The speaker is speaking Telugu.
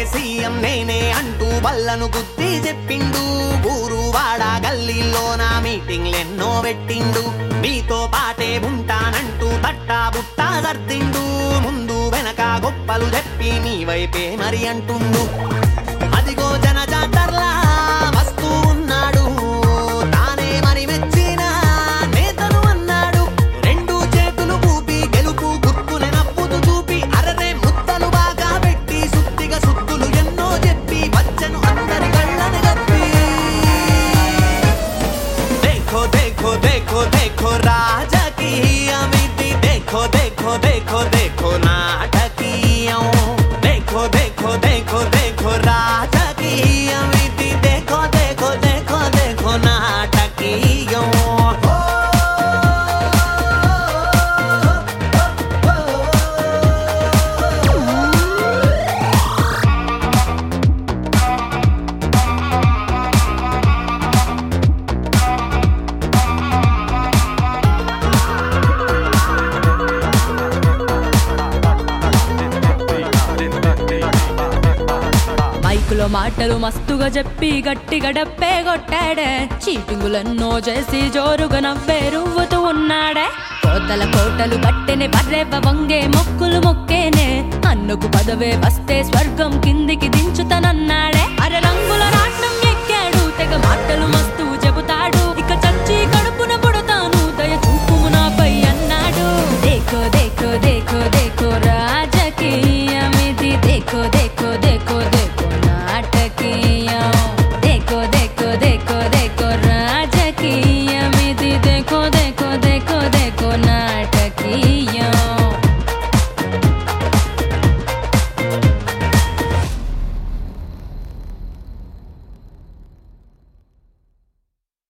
సీఎం నేనే అంటూ బల్లను గుద్ది చెప్పిండు ఊరు వాడ గల్లీలో నా మీటింగ్లెన్నో పెట్టిండు మీతో పాటే ఉంటానంటూ తట్టా బుట్టా సర్దిండు ముందు వెనక గొప్పలు చెప్పి మీ వైపే మరి అంటుండు అదిగో జన జాతరలా వస్తూ ఉన్నాడు తానే మరి మెచ్చిన నేతను అన్నాడు రెండు చేతులు ఊపి గెలుపు గుర్తుని నవ్వుతూ చూపి అరరే ముద్దలు బాగా పెట్టి సుత్తిగా సుత్తులు ఎన్నో చెప్పి వచ్చను అందరి కళ్ళని గప్పి देखो देखो देखो देखो राजकीयमिति देखो देखो देखो देखो नाटकीयं देखो देखो देखो देखो राजकीयमिति देखो देखो देखो देखो नाटकीयं మైకులో మాటలు మస్తుగా చెప్పి గట్టిగా డప్పే కొట్టాడే చీటింగులెన్నో చేసి జోరుగా నవ్వే రువ్వుతూ ఉన్నాడే కోతల కోటలు కట్టెనే పర్రెవ్వ వంగే మొక్కులు మొక్కేనే అన్నుకు పదవే వస్తే స్వర్గం కిందికి దించుతానన్నాడే అర రంగుల రాట్నం ఎక్కాడు తెగ మాటలు మస్తు చెబుతాడు ఇక చచ్చి కడుపున పుడతాను దయ చూపుము నాపై అన్నాడు దేఖో దేఖో దేఖో దేఖో రాజకీయమిది దేఖో దేఖో దేఖో దేఖో నాటకీయం దేఖో దేఖో దేఖో దేఖో రాజకీయమిది దేఖో దేఖో దేఖో దేఖో నాటకీయం